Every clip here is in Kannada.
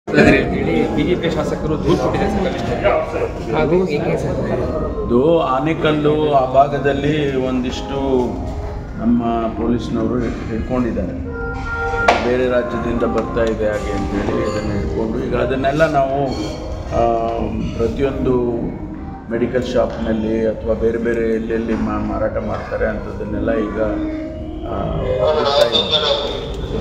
ಹೇಳಿ ಬಿಜೆಪಿ ಶಾಸಕರು ದೂರು ಕೊಟ್ಟಿದ್ದಾರೆ ಸರ್ ಅದು ಹೇಗೆ ಸರ್ ಇದು ಆನೆಕಲ್ಲು ಆ ಭಾಗದಲ್ಲಿ ಒಂದಿಷ್ಟು ನಮ್ಮ ಪೊಲೀಸ್ನವರು ಹಿಡ್ಕೊಂಡಿದ್ದಾರೆ ಬೇರೆ ರಾಜ್ಯದಿಂದ ಬರ್ತಾ ಇದೆ ಹಾಗೆ ಅಂತೇಳಿ ಅದನ್ನು ಹಿಡ್ಕೊಂಡು ಈಗ ಅದನ್ನೆಲ್ಲ ನಾವು ಆ, ಪ್ರತಿಯೊಂದು ಮೆಡಿಕಲ್ ಶಾಪ್ನಲ್ಲಿ ಅಥವಾ ಬೇರೆ ಬೇರೆ ಎಲ್ಲೆಲ್ಲಿ ಮಾ- ಮಾರಾಟ ಮಾಡ್ತಾರೆ ಅಂಥದ್ದನ್ನೆಲ್ಲ ಈಗ ಆ, ಹುಡುಕ್ತಾ ಇದ್ದೀವಿ.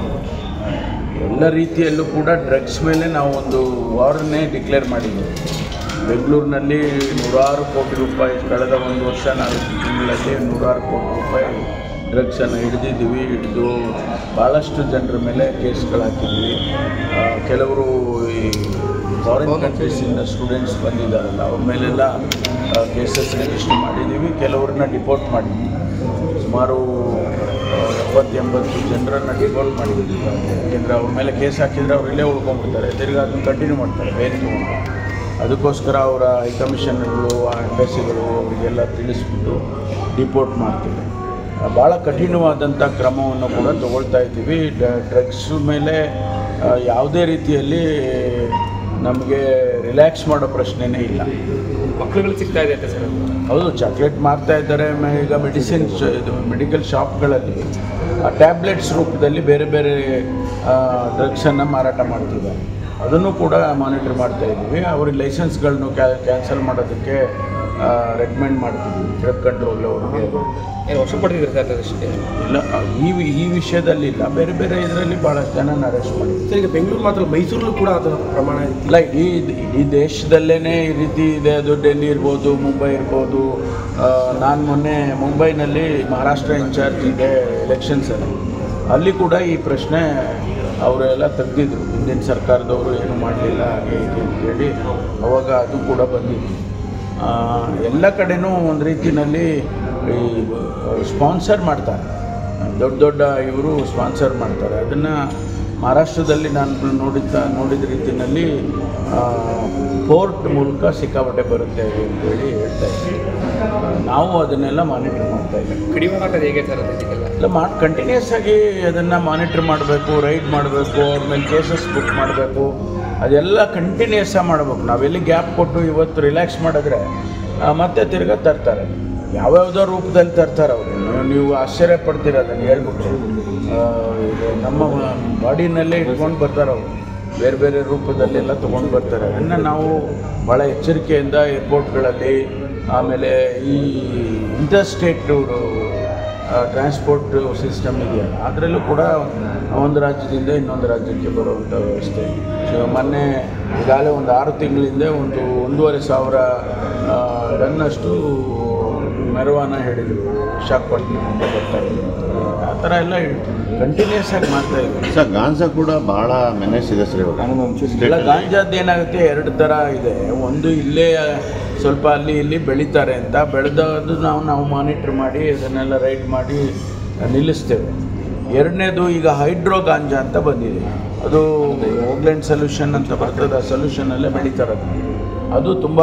ಎಲ್ಲ ರೀತಿಯಲ್ಲೂ ಕೂಡ ಡ್ರಗ್ಸ್ ಮೇಲೆ ನಾವು ಒಂದು ವಾರನ್ನೇ ಡಿಕ್ಲೇರ್ ಮಾಡಿದ್ದೀವಿ ಬೆಂಗಳೂರಿನಲ್ಲಿ ನೂರಾರು ಕೋಟಿ ರೂಪಾಯಿ ಕಳೆದ ಒಂದು ವರ್ಷ ನಾಲ್ಕು ತಿಂಗಳಲ್ಲಿ ನೂರಾರು ಕೋಟಿ ರೂಪಾಯಿ ಡ್ರಗ್ಸನ್ನು ಹಿಡಿದಿದ್ದೀವಿ ಹಿಡಿದು ಭಾಳಷ್ಟು ಜನರ ಮೇಲೆ ಕೇಸ್ಗಳು ಹಾಕಿದ್ದೀವಿ ಆ, ಕೆಲವರು ಈ ಫಾರಿನ್ ಕಂಟ್ರೀಸಿಂದ ಸ್ಟೂಡೆಂಟ್ಸ್ ಬಂದಿದ್ದಾರಲ್ಲ ಅವ್ರ ಮೇಲೆಲ್ಲ ಕೇಸಸ್ ರಿಜಿಸ್ಟರ್ ಮಾಡಿದ್ದೀವಿ ಕೆಲವ್ರನ್ನ ಡಿಪೋರ್ಟ್ ಮಾಡಿದ್ದೀವಿ ಸುಮಾರು ಎಪ್ಪತ್ತು ಎಂಬತ್ತು ಜನರನ್ನು ಡಿಪೋರ್ಟ್ ಮಾಡಿದ್ದೀವಿ ಯಾಕೆಂದರೆ ಅವ್ರ ಮೇಲೆ ಕೇಸ್ ಹಾಕಿದರೆ ಅವ್ರು ಇಲ್ಲೇ ಉಳ್ಕೊಂಡ್ಬಿಡ್ತಾರೆ ತಿರ್ಗಿ ಅದನ್ನು ಕಂಟಿನ್ಯೂ ಮಾಡ್ತಾರೆ ಬೇರೆ ತೊಗೊಂಡು ಅದಕ್ಕೋಸ್ಕರ ಅವರ ಹೈಕಮಿಷನ್ಗಳು ಎಂಬಸಿಗಳು ಅವರಿಗೆಲ್ಲ ತಿಳಿಸ್ಬಿಟ್ಟು ಡಿಪೋರ್ಟ್ ಮಾಡ್ತೀವಿ ಆ, ಭಾಳ ಕಠಿಣವಾದಂಥ ಕ್ರಮವನ್ನು ಕೂಡ ತಗೊಳ್ತಾ ಇದ್ದೀವಿ ಡ್ರಗ್ಸ್ ಮೇಲೆ ಆ, ಯಾವುದೇ ರೀತಿಯಲ್ಲಿ ನಮಗೆ ರಿಲ್ಯಾಕ್ಸ್ ಮಾಡೋ ಪ್ರಶ್ನೆನೇ ಇಲ್ಲ ಮಕ್ಕಳುಗಳು ಸಿಗ್ತಾ ಇದೆ ಅಂತ ಸರ್ ಅದು. ಹೌದು ಚಾಕ್ಲೇಟ್ ಮಾರ್ತಾ ಇದ್ದಾರೆ ಮ- ಈಗ ಮೆಡಿಸಿನ್ ಇದು ಮೆಡಿಕಲ್ ಶಾಪ್ಗಳಲ್ಲಿ ಟ್ಯಾಬ್ಲೆಟ್ಸ್ ರೂಪದಲ್ಲಿ ಬೇರೆ ಬೇರೆ ಡ್ರಗ್ಸನ್ನು ಮಾರಾಟ ಮಾಡ್ತಿದ್ದಾರೆ ಅದನ್ನು ಕೂಡ ಮಾನಿಟರ್ ಮಾಡ್ತಾ ಇದ್ದೀವಿ ಅವ್ರಿಗೆ ಲೈಸೆನ್ಸ್ಗಳನ್ನು ಕ್ಯಾನ್ಸಲ್ ಮಾಡೋದಕ್ಕೆ ರೆಕಮೆಂಡ್ ಮಾಡ್ತಿದ್ವಿ ಡ್ರಗ್ ಕಂಟ್ರೋಲ್ ಅವ್ರಿಗೆ ಏನು ವರ್ಷ ಪಡೆದಿದ್ದಾರೆ ಸರ್ ಅದಷ್ಟೇ ಇಲ್ಲ ಈ ವಿ- ಈ ವಿಷಯದಲ್ಲಿ ಇಲ್ಲ ಬೇರೆ ಬೇರೆ ಇದರಲ್ಲಿ ಭಾಳಷ್ಟು ಜನ ಅರೆಸ್ಟ್ ಮಾಡಿದ್ವಿ ಸರ್ ಈಗ ಬೆಂಗಳೂರು ಮಾತ್ರ ಮೈಸೂರಲ್ಲೂ ಕೂಡ ಅದರ ಪ್ರಮಾಣ ಇದೆ ಇಲ್ಲ ಇಡೀ ಇಡೀ ದೇಶದಲ್ಲೇ ಈ ರೀತಿ ಇದೆ ಅದು ಡೆಲ್ಲಿ ಇರ್ಬೋದು ಮುಂಬೈ ಇರ್ಬೋದು ನಾನು ಮೊನ್ನೆ ಮುಂಬೈನಲ್ಲಿ ಮಹಾರಾಷ್ಟ್ರ ಇನ್ಚಾರ್ಜ್ ಇದೆ ಎಲೆಕ್ಷನ್ಸಲ್ಲಿ ಅಲ್ಲಿ ಕೂಡ ಈ ಪ್ರಶ್ನೆ ಅವರೆಲ್ಲ ತೆಗ್ದಿದ್ರು ಹಿಂದಿನ ಸರ್ಕಾರದವರು ಏನು ಮಾಡಲಿಲ್ಲ ಹಾಗೆ ಹೀಗೆ ಅಂತೇಳಿ ಅವಾಗ ಅದು ಕೂಡ ಬಂದಿತ್ತು ಆ, ಎಲ್ಲ ಕಡೆನೂ ಒಂದು ರೀತಿಯಲ್ಲಿ ಈ ಸ್ಪಾನ್ಸರ್ ಮಾಡ್ತಾರೆ ದೊಡ್ಡ ದೊಡ್ಡ ಇವರು ಸ್ಪಾನ್ಸರ್ ಮಾಡ್ತಾರೆ ಅದನ್ನು ಮಹಾರಾಷ್ಟ್ರದಲ್ಲಿ ನಾನು ನೋಡಿದ್ದ ನೋಡಿದ ರೀತಿಯಲ್ಲಿ ಪೋರ್ಟ್ ಮೂಲಕ ಸಿಕ್ಕಾಪಟ್ಟೆ ಬರುತ್ತೆ ಅಂತೇಳಿ ಹೇಳ್ತಾ ಇದ್ದೀವಿ ನಾವು ಅದನ್ನೆಲ್ಲ ಮಾನಿಟರ್ ಮಾಡ್ತಾ ಇದ್ದೀವಿ ಕಡಿಮೆ ಮಾಡೋದು ಹೇಗೆ ಸರ್ ಅದಕ್ಕೆಲ್ಲ ಇಲ್ಲ ಮಾಡಿ ಕಂಟಿನ್ಯೂಸ್ ಆಗಿ ಅದನ್ನು ಮಾನಿಟರ್ ಮಾಡಬೇಕು ರೈಡ್ ಮಾಡಬೇಕು ಅವ್ರ ಮೇಲೆ ಕೇಸಸ್ ಬುಕ್ ಮಾಡಬೇಕು ಅದೆಲ್ಲ ಕಂಟಿನ್ಯೂಸ್ ಆಗಿ ಮಾಡಬೇಕು ನಾವೆಲ್ಲಿ ಗ್ಯಾಪ್ ಕೊಟ್ಟು ಇವತ್ತು ರಿಲ್ಯಾಕ್ಸ್ ಮಾಡಿದ್ರೆ ಆ, ಮತ್ತೆ ತಿರ್ಗಾ ತರ್ತಾರೆ ಯಾವ್ಯಾವುದೋ ರೂಪದಲ್ಲಿ ತರ್ತಾರೆ ಅವರು ನೀವು ಆಶ್ಚರ್ಯ ಪಡ್ತೀರ ಅದನ್ನು ಹೇಳ್ಬಿಟ್ಟು ಆ, ಇದು ನಮ್ಮ ಬಾಡಿನಲ್ಲೇ ಇಟ್ಕೊಂಡು ಬರ್ತಾರೆ ಅವರು ಬೇರೆ ಬೇರೆ ರೂಪದಲ್ಲೆಲ್ಲ ತೊಗೊಂಡು ಬರ್ತಾರೆ ಅದನ್ನು ನಾವು ಭಾಳ ಎಚ್ಚರಿಕೆಯಿಂದ ಏರ್ಪೋರ್ಟ್ಗಳಲ್ಲಿ ಆಮೇಲೆ ಈ ಇಂಟರ್ಸ್ಟೇಟ್ ಟ್ರಾನ್ಸ್ಪೋರ್ಟ್ ಸಿಸ್ಟಮ್ ಇದೆಯಲ್ಲ ಅದರಲ್ಲೂ ಕೂಡ ಒಂದು ರಾಜ್ಯದಿಂದ ಇನ್ನೊಂದು ರಾಜ್ಯಕ್ಕೆ ಬರುವಂಥ ವ್ಯವಸ್ಥೆ ಸೊ ಮೊನ್ನೆ ಈಗಾಗಲೇ ಒಂದು ಆರು ತಿಂಗಳಿಂದ ಒಂದು ಒಂದೂವರೆ ಸಾವಿರ ಟನ್ನಷ್ಟು ಮೆರವಾನ ಹೇಳಿದರು ವಿಶಾಖಪಟ್ಟಣದಿಂದ ಬರ್ತಾ ಇದ್ರು ಆ ಥರ ಎಲ್ಲ ಕಂಟಿನ್ಯೂಸ್ ಆಗಿ ಮಾಡ್ತಾ ಇದ್ವಿ ಸರ್ ಗಾಂಜಾ ಕೂಡ ಬಹಳ ಮೆನೆಸ್ ಇದೆ ಸರ್ ಇವಾಗ ಇಲ್ಲ ಗಾಂಜಾದ್ದು ಏನಾಗುತ್ತೆ ಎರಡು ಥರ ಇದೆ ಒಂದು ಇಲ್ಲೇ ಸ್ವಲ್ಪ ಅಲ್ಲಿ ಇಲ್ಲಿ ಬೆಳೀತಾರೆ ಅಂತ ಬೆಳೆದದ್ದು ನಾವು ನಾವು ಮಾನಿಟ್ರ್ ಮಾಡಿ ಅದನ್ನೆಲ್ಲ ರೈಡ್ ಮಾಡಿ ನಿಲ್ಲಿಸ್ತೇವೆ ಎರಡನೇದು ಈಗ ಹೈಡ್ರೋ ಗಾಂಜಾ ಅಂತ ಬಂದಿದೆ ಅದು ಹೋಗ್ಲೆಂಡ್ ಸೊಲ್ಯೂಷನ್ ಅಂತ ಬರ್ತದೆ ಆ ಸೊಲ್ಯೂಷನಲ್ಲೇ ಬೆಳೀತಾರೆ ಅದನ್ನ. ಅದು ತುಂಬ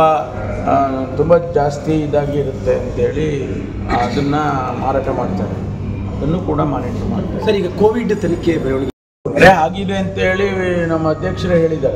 ತುಂಬ ಜಾಸ್ತಿ ಇದಾಗಿ ಇರುತ್ತೆ ಅಂತೇಳಿ ಅದನ್ನು ಮಾರಾಟ ಮಾಡ್ತಾರೆ ಅದನ್ನು ಕೂಡ ಮಾನಿಟ್ರ್ ಮಾಡ್ತಾರೆ ಸರ್ ಈಗ ಕೋವಿಡ್ ತನಿಖೆ ಬೆಳವಣಿಗೆ ತೊಂದರೆ ಆಗಿದೆ ಅಂತೇಳಿ ನಮ್ಮ ಅಧ್ಯಕ್ಷರೇ ಹೇಳಿದ್ದಾರೆ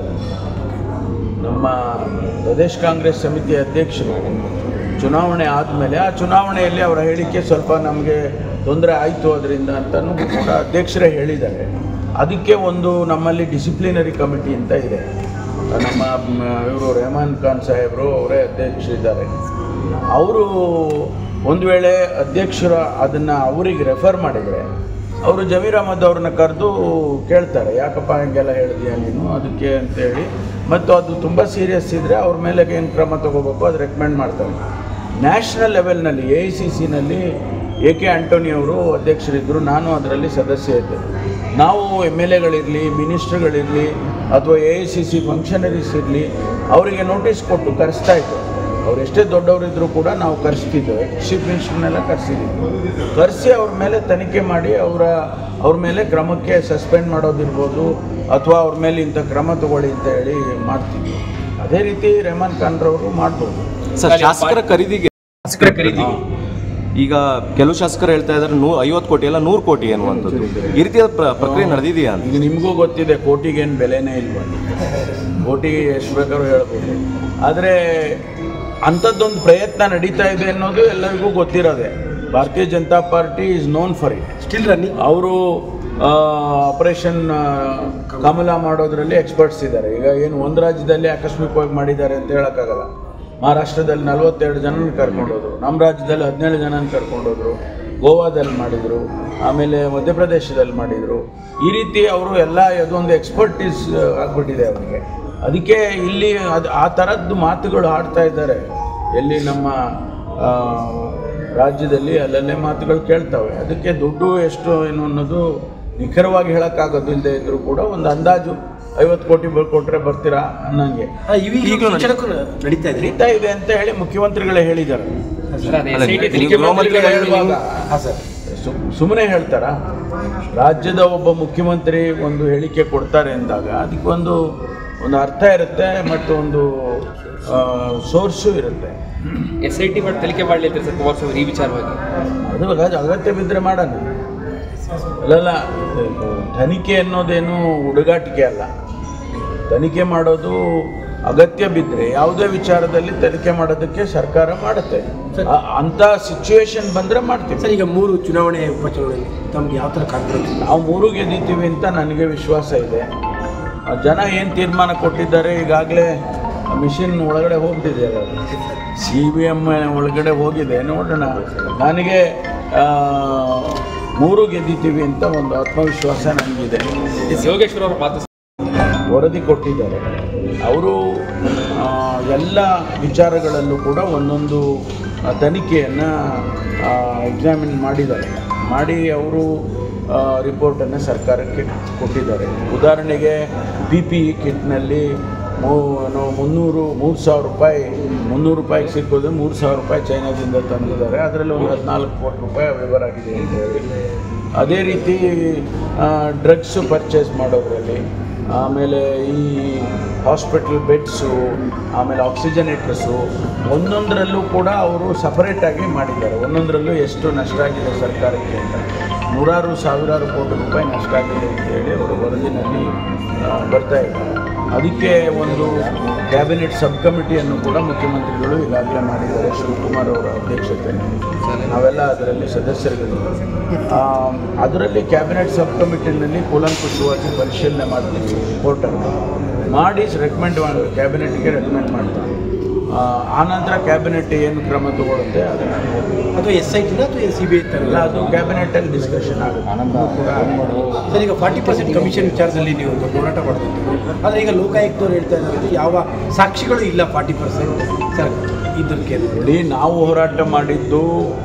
ನಮ್ಮ ಪ್ರದೇಶ ಕಾಂಗ್ರೆಸ್ ಸಮಿತಿ ಅಧ್ಯಕ್ಷರು ಚುನಾವಣೆ ಆದಮೇಲೆ ಆ ಚುನಾವಣೆಯಲ್ಲಿ ಅವರ ಹೇಳಿಕೆ ಸ್ವಲ್ಪ ನಮಗೆ ತೊಂದರೆ ಆಯಿತು ಅದರಿಂದ ಅಂತಲೂ ಕೂಡ ಅಧ್ಯಕ್ಷರೇ ಹೇಳಿದ್ದಾರೆ ಅದಕ್ಕೆ ಒಂದು ನಮ್ಮಲ್ಲಿ ಡಿಸಿಪ್ಲಿನರಿ ಕಮಿಟಿ ಅಂತ ಇದೆ ನಮ್ಮ ಇವರು ರೆಹಮಾನ್ ಖಾನ್ ಸಾಹೇಬರು ಅವರೇ ಅಧ್ಯಕ್ಷರಿದ್ದಾರೆ ಅವರು ಒಂದು ವೇಳೆ ಅಧ್ಯಕ್ಷರ ಅದನ್ನು ಅವರಿಗೆ ರೆಫರ್ ಮಾಡಿದರೆ ಅವರು ಜಮೀರ್ ಅಹಮದ್ ಅವ್ರನ್ನ ಕರೆದು ಕೇಳ್ತಾರೆ ಯಾಕಪ್ಪ ಹಿಂಗೆಲ್ಲ ಹೇಳಿದ್ಯಾ ನೀನು ಅದಕ್ಕೆ ಅಂತೇಳಿ ಮತ್ತು ಅದು ತುಂಬ ಸೀರಿಯಸ್ ಇದ್ದರೆ ಅವ್ರ ಮೇಲೆ ಏನು ಕ್ರಮ ತಗೋಬೇಕು ಅದು ರೆಕಮೆಂಡ್ ಮಾಡ್ತಾರೆ ನ್ಯಾಷನಲ್ ಲೆವೆಲ್ನಲ್ಲಿ ಎ ಐ ಸಿ ಸಿನಲ್ಲಿ ಎ ಕೆ ಆಂಟೋನಿ ಅವರು ಅಧ್ಯಕ್ಷರಿದ್ದರು ನಾನು ಅದರಲ್ಲಿ ಸದಸ್ಯ ಇದ್ದೆ ನಾವು ಎಮ್ ಎಲ್ ಎಗಳಿರಲಿ ಮಿನಿಸ್ಟ್ರುಗಳಿರಲಿ ಅಥವಾ A I C C functionaries ಇರಲಿ ಅವರಿಗೆ ನೋಟಿಸ್ ಕೊಟ್ಟು ಕರೆಸ್ತಾ ಇತ್ತು ಅವ್ರು ಎಷ್ಟೇ ದೊಡ್ಡವರಿದ್ದರೂ ಕೂಡ ನಾವು ಕರೆಸ್ತಿದ್ದೇವೆ ಚೀಫ್ ಮಿನಿಸ್ಟರ್ನೆಲ್ಲ ಕರೆಸಿದ್ದೀವಿ ಕರೆಸಿ ಅವ್ರ ಮೇಲೆ ತನಿಖೆ ಮಾಡಿ ಅವರ ಅವ್ರ ಮೇಲೆ ಕ್ರಮಕ್ಕೆ ಸಸ್ಪೆಂಡ್ ಮಾಡೋದಿರ್ಬೋದು ಅಥವಾ ಅವ್ರ ಮೇಲೆ ಇಂಥ ಕ್ರಮ ತಗೊಳ್ಳಿ ಅಂತ ಹೇಳಿ ಮಾಡ್ತೀವಿ ಅದೇ ರೀತಿ ರೆಹಮಾನ್ ಖಾನ್ರವರು ಮಾಡ್ಬೋದು ಸರ್ ಶಾಸಕರ ಖರೀದಿಗೆ ಶಾಸಕರ ಖರೀದಿ ಈಗ ಕೆಲವು ಶಾಸಕರು ಹೇಳ್ತಾ ಇದ್ದಾರೆ ನೂ ಐವತ್ತು ಕೋಟಿ ಅಲ್ಲ ನೂರು ಕೋಟಿ ಅನ್ನುವಂಥದ್ದು ಈ ರೀತಿಯ ಪ್ರ- ಪ್ರಕ್ರಿಯೆ ನಡೆದಿದೆಯಾ ಅಂತ ಈಗ ನಿಮಗೂ ಗೊತ್ತಿದೆ ಕೋಟಿಗೇನು ಬೆಲೆನೇ ಇಲ್ವ ಕೋಟಿಗೆ ಎಷ್ಟು ಬೇಕಾದ್ರೂ ಹೇಳ್ಬೋದು ಆದರೆ ಅಂಥದ್ದೊಂದು ಪ್ರಯತ್ನ ನಡೀತಾ ಇದೆ ಅನ್ನೋದು ಎಲ್ಲರಿಗೂ ಗೊತ್ತಿರೋದೆ Bharatiya Janata party is known for it still running ಅವರು ಆಪರೇಷನ್ ಕಮಲ ಮಾಡೋದ್ರಲ್ಲಿ ಎಕ್ಸ್ಪರ್ಟ್ಸ್ ಇದ್ದಾರೆ ಈಗ ಏನು ಒಂದು ರಾಜ್ಯದಲ್ಲಿ ಆಕಸ್ಮಿಕವಾಗಿ ಮಾಡಿದ್ದಾರೆ ಅಂತ ಹೇಳೋಕ್ಕಾಗಲ್ಲ ಮಹಾರಾಷ್ಟ್ರದಲ್ಲಿ ನಲವತ್ತೆರಡು ಜನನ ಕರ್ಕೊಂಡೋದ್ರು ನಮ್ಮ ರಾಜ್ಯದಲ್ಲಿ ಹದಿನೇಳು ಜನನ ಕರ್ಕೊಂಡೋದ್ರು ಗೋವಾದಲ್ಲಿ ಮಾಡಿದರು ಆಮೇಲೆ ಮಧ್ಯಪ್ರದೇಶದಲ್ಲಿ ಮಾಡಿದರು ಈ ರೀತಿ ಅವರು ಎಲ್ಲ ಅದೊಂದು ಎಕ್ಸ್ಪರ್ಟೀಸ್ ಆಗಿಬಿಟ್ಟಿದೆ ಅವರಿಗೆ ಅದಕ್ಕೆ ಇಲ್ಲಿ ಅದು ಆ ಥರದ್ದು ಮಾತುಗಳು ಆಡ್ತಾ ಇದ್ದಾರೆ ಎಲ್ಲಿ ನಮ್ಮ ಆ, ರಾಜ್ಯದಲ್ಲಿ ಅಲ್ಲಲ್ಲೇ ಮಾತುಗಳು ಕೇಳ್ತವೆ ಅದಕ್ಕೆ ದುಡ್ಡು ಎಷ್ಟು ಏನು ಅನ್ನೋದು ನಿಖರವಾಗಿ ಹೇಳೋಕ್ಕಾಗೋದಿಲ್ಲದೆ ಇದ್ದರೂ ಕೂಡ ಒಂದು ಅಂದಾಜು ಐವತ್ತು ಕೋಟಿ ಬ- ಕೊಟ್ರೆ ಬರ್ತೀರಾ ಅನ್ನಂಗೆ ಈಗಲೂ ಸೂಚನಕ್ಕೂ ನಡೀತಾ ಇದೆ ನಡೀತಾ ಇದೆ ಅಂತ ಹೇಳಿ ಮುಖ್ಯಮಂತ್ರಿಗಳೇ ಹೇಳಿದ್ದಾರೆ ಸರ್, ಅದೇ ಅಲ್ಲ, SIT ನೀವು ತನಿಖೆ ಗೃಹ ಮಂತ್ರಿ ಮಾಡಿದ್ರೆ ಹೇಳುವಾಗ ಹಾಂ ಸರ್ ಸುಮ್ಮನೆ ಹೇಳ್ತಾರ ರಾಜ್ಯದ ಒಬ್ಬ ಮುಖ್ಯಮಂತ್ರಿ ಒಂದು ಹೇಳಿಕೆ ಕೊಡ್ತಾರೆ ಅಂದಾಗ ಅದಕ್ಕೊಂದು ಒಂದು ಅರ್ಥ ಇರುತ್ತೆ ಮತ್ತು ಒಂದು ಸೋರ್ಸು ಇರುತ್ತೆ ಎಸ್ ಐ ಟಿ ಮಾಡಿ ತನಿಖೆ ಮಾಡಲಿ ಅಂತ ಸರ್ ಕುಮಾರಸ್ವಾಮಿ ಈ ವಿಚಾರವಾಗಿ ಅದು ಅಗ- ಅಗತ್ಯ ಬಿದ್ದರೆ ಮಾಡೋಣ ಅಲ್ಲಲ್ಲ ತನಿಖೆ ಅನ್ನೋದೇನು ಹುಡುಗಾಟಿಕೆ ಅಲ್ಲ ತನಿಖೆ ಮಾಡೋದು ಅಗತ್ಯ ಬಿದ್ದರೆ ಯಾವುದೇ ವಿಚಾರದಲ್ಲಿ ತನಿಖೆ ಮಾಡೋದಕ್ಕೆ ಸರ್ಕಾರ ಮಾಡುತ್ತೆ ಆ- ಅಂಥ ಸಿಚುವೇಶನ್ ಬಂದರೆ ಮಾಡ್ತೀವಿ ಸರ್ ಈಗ ಮೂರು ಚುನಾವಣೆ ಉಪಚುನಾವಣೆಯಲ್ಲಿ ತಮ್ಗೆ ಯಾವ ಥರ ಕಾನ್ಫಿಡೆನ್ಸ್ ಇದೆ ನಾವು ಮೂರು ಗೆದ್ದಿದ್ದೀವಿ ಅಂತ ನನಗೆ ವಿಶ್ವಾಸ ಇದೆ ಆ ಜನ ಏನು ತೀರ್ಮಾನ ಕೊಟ್ಟಿದ್ದಾರೆ ಈಗಾಗಲೇ ಮಿಷಿನ್ ಒಳಗಡೆ ಹೋಗ್ಬಿಟ್ಟಿದೆ ಸಿ ಬಿ ಎಮ್ ಒಳಗಡೆ ಹೋಗಿದೆ ನೋಡೋಣ ನನಗೆ ಆ, ಮೂರು ಗೆದ್ದಿದ್ದೀವಿ ಅಂತ ಒಂದು ಆತ್ಮವಿಶ್ವಾಸ ನನಗಿದೆ ಯೋಗೇಶ್ವರ ಅವರ ಮಾತು ವರದಿ ಕೊಟ್ಟಿದ್ದಾರೆ ಅವರು ಎಲ್ಲ ವಿಚಾರಗಳಲ್ಲೂ ಕೂಡ ಒಂದೊಂದು ಆ, ತನಿಖೆಯನ್ನು ಎಕ್ಸಾಮಿನ್ ಮಾಡಿದ್ದಾರೆ ಮಾಡಿ ಅವರು ರಿಪೋರ್ಟನ್ನು ಸರ್ಕಾರಕ್ಕೆ ಕೊಟ್ಟಿದ್ದಾರೆ ಉದಾಹರಣೆಗೆ ಪಿ ಪಿ ಇ ಕಿಟ್ನಲ್ಲಿ ಮೂ ಏನು ಮುನ್ನೂರು ಮೂರು ಸಾವಿರ ರೂಪಾಯಿ ಮುನ್ನೂರು ರೂಪಾಯಿಗೆ ಸಿಕ್ಕೋದು ಮೂರು ಸಾವಿರ ರೂಪಾಯಿ ಚೈನಾದಿಂದ ತಂದಿದ್ದಾರೆ ಅದರಲ್ಲಿ ಒಂದು ಹದಿನಾಲ್ಕು ಕೋಟಿ ರೂಪಾಯಿ ವ್ಯವಹಾರ ಆಗಿದೆ ಅಂತ ಹೇಳಿ ಅದೇ ರೀತಿ ಡ್ರಗ್ಸು ಪರ್ಚೇಸ್ ಮಾಡೋದ್ರಲ್ಲಿ ಆಮೇಲೆ ಈ ಹಾಸ್ಪಿಟಲ್ ಬೆಡ್ಸು ಆಮೇಲೆ ಆಕ್ಸಿಜನೇಟರ್ಸು ಒಂದೊಂದರಲ್ಲೂ ಕೂಡ ಅವರು ಸಪರೇಟಾಗಿ ಮಾಡಿದ್ದಾರೆ ಒಂದೊಂದರಲ್ಲೂ ಎಷ್ಟು ನಷ್ಟ ಆಗಿದೆ ಸರ್ಕಾರಕ್ಕೆ ಅಂತ ನೂರಾರು ಸಾವಿರಾರು ಕೋಟಿ ರೂಪಾಯಿ ನಷ್ಟ ಆಗಿದೆ ಅಂತ ಹೇಳಿ ಅವರು ವರದಿನಲ್ಲಿ ಆ, ಬರ್ತಾ ಇದ್ದಾರೆ ಅದಕ್ಕೆ ಒಂದು ಕ್ಯಾಬಿನೆಟ್ ಸಬ್ ಕಮಿಟಿಯನ್ನು ಕೂಡ ಮುಖ್ಯಮಂತ್ರಿಗಳು ಈಗಾಗಲೇ ಮಾಡಿದ್ದಾರೆ ಶಿವಕುಮಾರ್ ಅವರ ಅಧ್ಯಕ್ಷತೆಯಲ್ಲಿ ನಾವೆಲ್ಲ ಅದರಲ್ಲಿ ಸದಸ್ಯರುಗಳಿದ್ದೀವಿ ಆ, ಅದರಲ್ಲಿ ಕ್ಯಾಬಿನೆಟ್ ಸಬ್ ಕಮಿಟಿನಲ್ಲಿ ಕೂಲಂಕುಷವಾಗಿ ಪರಿಶೀಲನೆ ಮಾಡ್ತೀವಿ ರಿಪೋರ್ಟನ್ನು ಮಾಡಿ ರೆಕಮೆಂಡ್ ಮಾಡಿ ಕ್ಯಾಬಿನೆಟ್ಗೆ ರೆಕಮೆಂಡ್ ಮಾಡ್ತೀವಿ ಆ, ಆನಂತರ ಕ್ಯಾಬಿನೆಟ್ ಏನು ಕ್ರಮ ತಗೊಳುತ್ತೆ ಅದನ್ನು ನೋಡ್ತೀವಿ. ಅಥವಾ ಎಸ್ ಐ ಟಿನ ಅಥವಾ ಸಿ ಬಿ ಐ ಎಲ್ಲ ಅದು ಕ್ಯಾಬಿನೆಟಲ್ಲಿ ಡಿಸ್ಕಷನ್ ಆಗುತ್ತೆ ಅದು ಕೂಡ ಸರ್ ಈಗ ಫಾರ್ಟಿ ಪರ್ಸೆಂಟ್ ಕಮಿಷನ್ ವಿಚಾರದಲ್ಲಿ ನೀವು ಒಂದು ಹೋರಾಟ ಮಾಡ್ತಿದ್ದೀರಿ ಆದರೆ ಈಗ ಲೋಕಾಯುಕ್ತವ್ರು ಹೇಳ್ತಾ ಇದ್ದಾರೆ ಯಾವ ಸಾಕ್ಷಿಗಳು ಇಲ್ಲ ಫಾರ್ಟಿ ಪರ್ಸೆಂಟ್ ಸರ್ ಇದಕ್ಕೆ ನೋಡಿ ನಾವು ಹೋರಾಟ ಮಾಡಿದ್ದು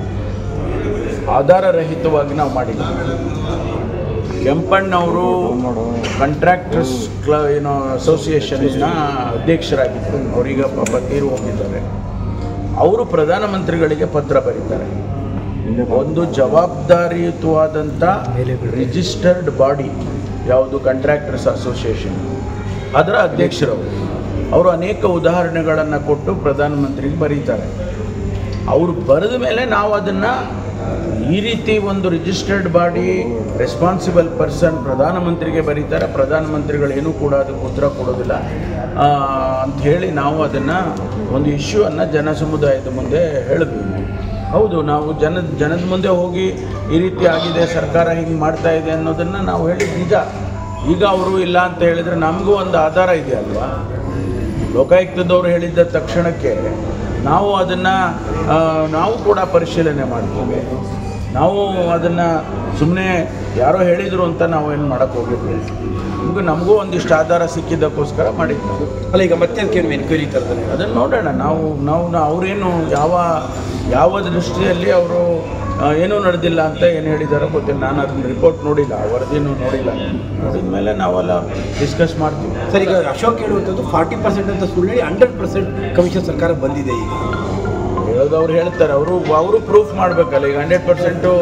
ಆಧಾರರಹಿತವಾಗಿ ನಾವು ಮಾಡಿದ್ದೀವಿ ಕೆಂಪಣ್ಣವರು ಕಾಂಟ್ರಾಕ್ಟರ್ಸ್ ಕ್ಲ ಏನೋ ಅಸೋಸಿಯೇಷನ್ನ ಅಧ್ಯಕ್ಷರಾಗಿದ್ದರು ಅವರೀಗ ಪಾಪ ತೀರು ಹೋಗಿದ್ದಾರೆ ಅವರು ಪ್ರಧಾನಮಂತ್ರಿಗಳಿಗೆ ಪತ್ರ ಬರೀತಾರೆ ಒಂದು ಜವಾಬ್ದಾರಿಯುತವಾದಂಥ ರಿಜಿಸ್ಟರ್ಡ್ ಬಾಡಿ ಯಾವುದು ಕಾಂಟ್ರಾಕ್ಟರ್ಸ್ ಅಸೋಸಿಯೇಷನ್ ಅದರ ಅಧ್ಯಕ್ಷರವರು ಅವರು ಅನೇಕ ಉದಾಹರಣೆಗಳನ್ನು ಕೊಟ್ಟು ಪ್ರಧಾನಮಂತ್ರಿಗೆ ಬರೀತಾರೆ ಅವರು ಬರೆದ ಮೇಲೆ ನಾವು ಅದನ್ನು ಈ ರೀತಿ ಒಂದು ರಿಜಿಸ್ಟರ್ಡ್ ಬಾಡಿ ರೆಸ್ಪಾನ್ಸಿಬಲ್ ಪರ್ಸನ್ ಪ್ರಧಾನಮಂತ್ರಿಗೆ ಬರೀತಾರೆ ಪ್ರಧಾನಮಂತ್ರಿಗಳು ಏನೂ ಕೂಡ ಅದಕ್ಕೆ ಉತ್ತರ ಕೊಡೋದಿಲ್ಲ ಆ, ಅಂತ ಹೇಳಿ ನಾವು ಅದನ್ನು ಒಂದು ಇಶ್ಯೂವನ್ನು ಜನ ಸಮುದಾಯದ ಮುಂದೆ ಹೇಳಿದ್ವಿ ಹೌದು ನಾವು ಜನದ ಜನದ ಮುಂದೆ ಹೋಗಿ ಈ ರೀತಿ ಆಗಿದೆ ಸರ್ಕಾರ ಹಿಂಗೆ ಮಾಡ್ತಾ ಇದೆ ಅನ್ನೋದನ್ನು ನಾವು ಹೇಳಿದ್ದು ನಿಜ ಈಗ ಅವರು ಇಲ್ಲ ಅಂತ ಹೇಳಿದರೆ ನಮಗೂ ಒಂದು ಆಧಾರ ಇದೆ ಅಲ್ವಾ ಲೋಕಾಯುಕ್ತದವರು ಹೇಳಿದ್ದ ತಕ್ಷಣಕ್ಕೆ ನಾವು ಅದನ್ನು ನಾವು ಕೂಡ ಪರಿಶೀಲನೆ ಮಾಡ್ತೀವಿ ನಾವು ಅದನ್ನು ಸುಮ್ಮನೆ ಯಾರೋ ಹೇಳಿದರು ಅಂತ ನಾವು ಏನು ಮಾಡೋಕ್ಕೆ ಹೋಗಿರ್ತೀವಿ ನಮಗೂ ನಮಗೂ ಒಂದಿಷ್ಟು ಆಧಾರ ಸಿಕ್ಕಿದ್ದಕ್ಕೋಸ್ಕರ ಮಾಡಿದ್ದು ಅಲ್ಲ ಈಗ ಮತ್ತೆ ಅದಕ್ಕೆ ಎನ್ಕ್ವೈರಿ ತರ್ತಾರೆ ಅದನ್ನು ನೋಡೋಣ ನಾವು ನಾವು ನಾ- ಅವರೇನು ಯಾವ ಯಾವ ದೃಷ್ಟಿಯಲ್ಲಿ ಅವರು ಏನೂ ನಡೆದಿಲ್ಲ ಅಂತ ಏನು ಹೇಳಿದಾರೋ ಗೊತ್ತಿಲ್ಲ ನಾನು ಅದನ್ನ ರಿಪೋರ್ಟ್ ನೋಡಿಲ್ಲ ಆ ವರದಿನೂ ನೋಡಿಲ್ಲ ನೋಡಿದ ಮೇಲೆ ನಾವೆಲ್ಲ ಡಿಸ್ಕಸ್ ಮಾಡ್ತೀವಿ ಸರ್ ಈಗ ಅಶೋಕ್ ಹೇಳುವಂಥದ್ದು ಫಾರ್ಟಿ ಪರ್ಸೆಂಟ್ ಅಂತ ಸುಳ್ಳು ಹೇಳಿ ಹಂಡ್ರೆಡ್ ಪರ್ಸೆಂಟ್ ಕಮಿಷನ್ ಸರ್ಕಾರ ಬಂದಿದೆ ಈಗ ಹೇಳೋದು ಅವ್ರು ಹೇಳ್ತಾರೆ ಅವರು ಅವರು ಪ್ರೂಫ್ ಮಾಡಬೇಕಲ್ಲ ಈಗ ಹಂಡ್ರೆಡ್ ಪರ್ಸೆಂಟು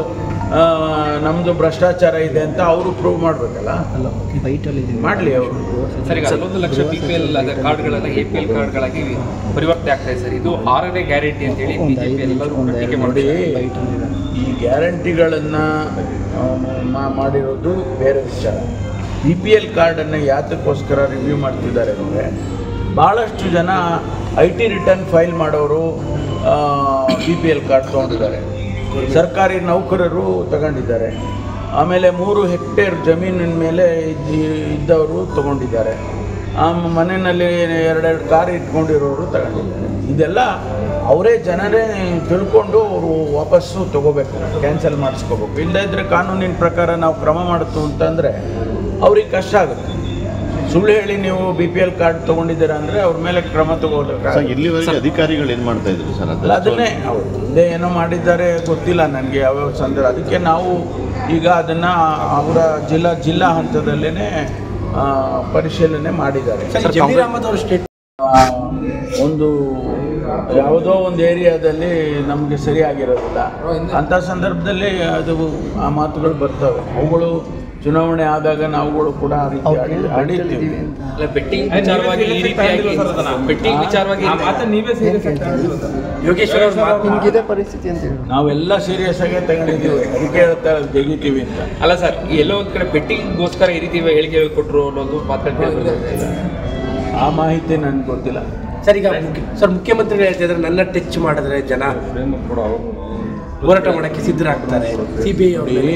ಆ, ನಮ್ದು ಭ್ರಷ್ಟಾಚಾರ ಇದೆ ಅಂತ ಅವರು ಪ್ರೂವ್ ಮಾಡಬೇಕಲ್ಲ ಮಾಡಲಿ ಅವರು ಸರ್ ಈಗ ಹನ್ನೊಂದು ಲಕ್ಷ ಬಿ ಪಿ ಎಲ್ ಕಾರ್ಡ್ಗಳೆಲ್ಲ ಎ ಪಿ ಎಲ್ ಕಾರ್ಡ್ಗಳಾಗಿ ಪರಿವರ್ತನೆ ಆಗ್ತಾ ಇದೆ ಸರ್ ಇದು ಆರನೇ ಗ್ಯಾರಂಟಿ ಅಂತೇಳಿ ಬಿಜೆಪಿ ಎಲ್ಲರೂ ಕೂಡ ಟೀಕೆ ನೋಡಿ ಮಾಡಿ ಈ ಗ್ಯಾರಂಟಿಗಳನ್ನು ಮಾಡಿರೋದು ಬೇರೆ ವಿಚಾರ ಬಿ ಪಿ ಎಲ್ ಕಾರ್ಡನ್ನು ಯಾತಕ್ಕೋಸ್ಕರ ರಿವ್ಯೂ ಮಾಡ್ತಿದ್ದಾರೆ ಅಂದರೆ ಭಾಳಷ್ಟು ಜನ ಐ ಟಿ ರಿಟರ್ನ್ ಫೈಲ್ ಮಾಡೋರು ಬಿ ಪಿ ಎಲ್ ಕಾರ್ಡ್ ತೊಗೊಂಡಿದ್ದಾರೆ ಸರ್ಕಾರಿ ನೌಕರರು ತಗೊಂಡಿದ್ದಾರೆ ಆಮೇಲೆ ಮೂರು ಹೆಕ್ಟೇರ್ ಜಮೀನಿನ ಮೇಲೆ ಇದ್ದ- ಇದ್ದವರು ತಗೊಂಡಿದ್ದಾರೆ ಆ ಮನೆಯಲ್ಲಿ ಎರಡೆರಡು ಕಾರ್ ಇಟ್ಕೊಂಡಿರೋರು ತಗೊಂಡಿದ್ದಾರೆ ಇದೆಲ್ಲ ಅವರೇ ಜನರೇ ತಿಳ್ಕೊಂಡು ಅವರು ವಾಪಸ್ಸು ತಗೋಬೇಕು ಕ್ಯಾನ್ಸಲ್ ಮಾಡಿಸ್ಕೋಬೇಕು ಇಲ್ಲದೇ ಇದ್ದರೆ ಕಾನೂನಿನ ಪ್ರಕಾರ ನಾವು ಕ್ರಮ ಮಾಡ್ತು ಅಂತಂದರೆ ಅವ್ರಿಗೆ ಕಷ್ಟ ಆಗುತ್ತೆ ಸುಳ್ಳು ಹೇಳಿ ನೀವು ಬಿ ಪಿ ಎಲ್ ಕಾರ್ಡ್ ತೊಗೊಂಡಿದ್ದೀರಾ ಅಂದರೆ ಅವ್ರ ಮೇಲೆ ಕ್ರಮ ಸರ್ ತಗೋಬೇಕು ಇಲ್ಲಿವರೆಗೆ ಅಧಿಕಾರಿಗಳು ಏನು ಮಾಡ್ತಾ ಇದ್ರು ಸರ್ ಅಲ್ಲ ಅದನ್ನೇ ಅವ್ರು ಹಿಂದೆ ಏನೋ ಮಾಡಿದ್ದಾರೆ ಗೊತ್ತಿಲ್ಲ ನನಗೆ ಯಾವ್ಯಾವ ಸಂದರ್ಭ ಅದಕ್ಕೆ ನಾವು ಈಗ ಅದನ್ನು ಅವರ ಜಿಲ್ಲಾ ಜಿಲ್ಲಾ ಹಂತದಲ್ಲೇ ಪರಿಶೀಲನೆ ಮಾಡಿದ್ದಾರೆ ಸರ್ ಜಮೀರ್ ಅಹಮದ್ ಅವರು ಸ್ಟೇಟ್ ಆ, ಒಂದು ಯಾವುದೋ ಒಂದು ಏರಿಯಾದಲ್ಲಿ ನಮಗೆ ಸರಿಯಾಗಿರೋದಿಲ್ಲ ಅಂಥ ಸಂದರ್ಭದಲ್ಲಿ ಅದು ಆ ಮಾತುಗಳು ಬರ್ತವೆ ಅವುಗಳು ಚುನಾವಣೆ ಆದಾಗ ನಾವುಗಳು ಕೂಡ ಆ ರೀತಿ ಆಡಿ- ಆಡಿರ್ತೀವಿ ಅಲ್ಲ ಬೆಟ್ಟಿಂಗ್ ವಿಚಾರವಾಗಿ ಈ ರೀತಿಯಾಗಿ ಬೆಟ್ಟಿಂಗ್ ವಿಚಾರವಾಗಿ ನೀವೇ ಯೋಗೇಶ್ವರ ಅವ್ರ ಮಾತು ನಿಮ್ಗಿದೆ ಪರಿಸ್ಥಿತಿ ಅಂತ ಹೇಳಿ ನಾವೆಲ್ಲ ಸೀರಿಯಸ್ ಆಗೇ ತಗೊಂಡಿದ್ದೀವಿ ಅದಕ್ಕೆ ಹೇಳ್ತಾ ಇರೋದು ತೆಗಿತೀವಿ ಅಂತ ಅಲ್ಲ ಸರ್ ಎಲ್ಲೋ ಒಂದ್ ಕಡೆ ಬೆಟ್ಟಿಂಗ್ಗೋಸ್ಕರ ಈ ರೀತಿ ಹೇಳಿಕೆ ಕೊಟ್ಟರು ಅನ್ನೋದು ಮಾತಾಡ್ತಿದ್ದಾರೆ ಆ ಮಾಹಿತಿ ನನಗೆ ಗೊತ್ತಿಲ್ಲ ಸರ್ ಈಗ ಮುಖ್ಯ- ಸರ್ ಮುಖ್ಯಮಂತ್ರಿಗಳು ಹೇಳ್ತಾ ಇದ್ದಾರೆ ನನ್ನ ಟಚ್ ಮಾಡಿದ್ರೆ ಜನ ಹೋರಾಟ ಮಾಡಕ್ಕೆ ಸಿದ್ಧರಾಗ್ತಾರೆ ಸಿ ಬಿ ಐ ನೋಡಿ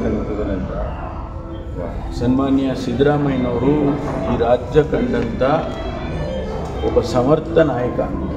ಸನ್ಮಾನ್ಯ ಸಿದ್ದರಾಮಯ್ಯನವರು ಈ ರಾಜ್ಯ ಕಂಡಂಥ ಒಬ್ಬ ಸಮರ್ಥ ನಾಯಕ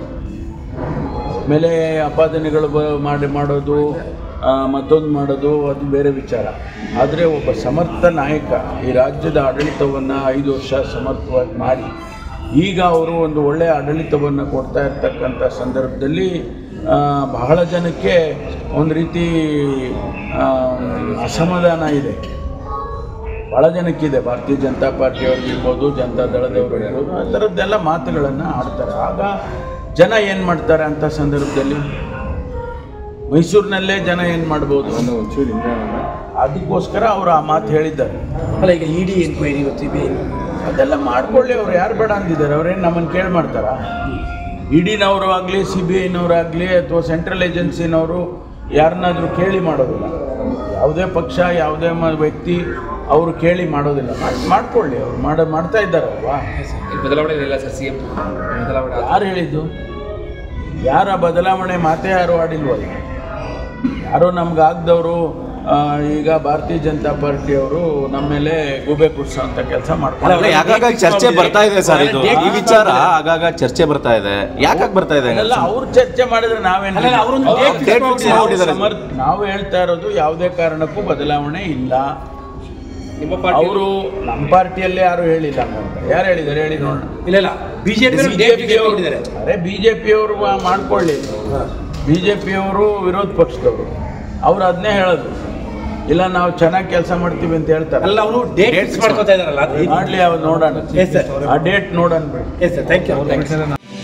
ಮೇಲೆ ಅಪಾದನೆಗಳು ಬ ಮಾಡಿ ಮಾಡೋದು ಆ, ಮತ್ತೊಂದು ಮಾಡೋದು ಅದು ಬೇರೆ ವಿಚಾರ ಆದರೆ ಒಬ್ಬ ಸಮರ್ಥ ನಾಯಕ ಈ ರಾಜ್ಯದ ಆಡಳಿತವನ್ನು ಐದು ವರ್ಷ ಸಮರ್ಥವಾಗಿ ಮಾಡಿ ಈಗ ಅವರು ಒಂದು ಒಳ್ಳೆಯ ಆಡಳಿತವನ್ನು ಕೊಡ್ತಾ ಇರ್ತಕ್ಕಂಥ ಸಂದರ್ಭದಲ್ಲಿ ಆ, ಬಹಳ ಜನಕ್ಕೆ ಒಂದು ರೀತಿ ಆ, ಅಸಮಾಧಾನ ಇದೆ ಭಾಳ ಜನಕ್ಕಿದೆ ಭಾರತೀಯ ಜನತಾ ಪಾರ್ಟಿಯವ್ರಿಗೆ ಇರ್ಬೋದು ಜನತಾ ದಳದವರು ಇರ್ಬೋದು ಆ ಥರದ್ದೆಲ್ಲ ಮಾತುಗಳನ್ನು ಆಡ್ತಾರೆ ಆಗ ಜನ ಏನು ಮಾಡ್ತಾರೆ ಅಂಥ ಸಂದರ್ಭದಲ್ಲಿ ಮೈಸೂರಿನಲ್ಲೇ ಜನ ಏನು ಮಾಡ್ಬೋದು ಅದಕ್ಕೋಸ್ಕರ ಅವರು ಆ ಮಾತು ಹೇಳಿದ್ದಾರೆ ಅಲ್ಲ ಈಗ ED enquiry C B I ಅದೆಲ್ಲ ಮಾಡ್ಕೊಳ್ಳಿ ಅವ್ರು ಯಾರು ಬೇಡ ಅಂದಿದ್ದಾರೆ ಅವ್ರೇನು ನಮ್ಮನ್ನು ಕೇಳಿ ಮಾಡ್ತಾರಾ ಇಡಿನವರು ಆಗಲಿ ಸಿ ಬಿ ಐನವರಾಗಲಿ ಅಥವಾ ಸೆಂಟ್ರಲ್ ಏಜೆನ್ಸಿನವರು ಯಾರನ್ನಾದರೂ ಕೇಳಿ ಮಾಡೋದಿಲ್ಲ ಯಾವುದೇ ಪಕ್ಷ ಯಾವುದೇ ಮ ವ್ಯಕ್ತಿ ಅವರು ಕೇಳಿ ಮಾಡೋದಿಲ್ಲ ಮಾಡ್- ಮಾಡ್ಕೊಳ್ಳಿ ಅವ್ರು ಮಾಡ ಮಾಡ್ತಾ ಇದ್ದಾರಲ್ವಾ ಬದಲಾವಣೆ ಇಲ್ಲ ಸರ್ ಸಿ ಎಂ ಬದಲಾವಣೆ ಆದ- ಯಾರು ಹೇಳಿದ್ದು ಯಾರ ಬದಲಾವಣೆ ಮಾತೇ ಯಾರು ಆಡಿಲ್ವಲ್ಲ ಯಾರೋ ನಮ್ಗೆ ಆಗ್ದವರು ಈಗ ಭಾರತೀಯ ಜನತಾ ಪಾರ್ಟಿಯವರು ನಮ್ಮ ಮೇಲೆ ಗೂಬೆ ಕುಡ್ಸೋ ಅಂತ ಕೆಲಸ ಮಾಡ್ತಾರೆ ಆಗಾಗ ಚರ್ಚೆ ಬರ್ತಾ ಇದೆ ಸರ್ ಇದು ಈ ವಿಚಾರ ಆಗಾಗ ಚರ್ಚೆ ಬರ್ತಾ ಇದೆ ಯಾಕಾಗ ಬರ್ತಾ ಇದೆ ಎಲ್ಲ ಅವ್ರು ಚರ್ಚೆ ಮಾಡಿದ್ರೆ ನಾವೇನು ಅಲ್ಲ, ಅವ್ರೊಂದು ಅವ್ರು date fix date fix ಮಾಡ್ಬಿಟ್ಟಿದ್ದಾರೆ. ಮಾಡ್ಬಿಟ್ಟಿದ್ದಾರೆ. ಸಮರ್ಥ- ನಾವು ಹೇಳ್ತಾ ಇರೋದು ಯಾವುದೇ ಕಾರಣಕ್ಕೂ ಬದಲಾವಣೆ ಇಲ್ಲ ನಿಮ್ಮ ಪಾರ್ಟಿ ಅವರು ನಮ್ಮ ಪಾರ್ಟಿಯಲ್ಲೇ ಯಾರು ಹೇಳಿಲ್ಲ ಅಂತ ಯಾರು ಹೇಳಿದ್ದಾರೆ ಹೇಳಿ ನೋಡೋಣ ಇಲ್ಲ ಇಲ್ಲ ಬಿಜೆಪಿ ಬಿಜೆಪಿ ಅರೆ ಬಿಜೆಪಿಯವರು ಮಾಡ್ಕೊಳ್ಳಿ ಬಿಜೆಪಿಯವರು ವಿರೋಧ ಪಕ್ಷದವರು ಅವ್ರು ಅದನ್ನೇ ಹೇಳೋದು ಇಲ್ಲ ನಾವು ಚೆನ್ನಾಗಿ ಕೆಲಸ ಮಾಡ್ತೀವಿ ಅಂತ ಹೇಳ್ತಾರೆ ಅಲ್ಲ ಅವರು ಡೇಟ್ ಫಿಕ್ಸ್ ಮಾಡ್ಕೋತಾ ಇದಾರಲ್ಲ ಅದು ಮಾಡ್ಲಿ ಅವ್ರು ನೋಡೋಣ ಎಸ್ ಸರ್ ಆ ಡೇಟ್ ನೋಡೋಣ ಬಿಡಿ ಎಸ್ ಸರ್ ಥ್ಯಾಂಕ್ ಯು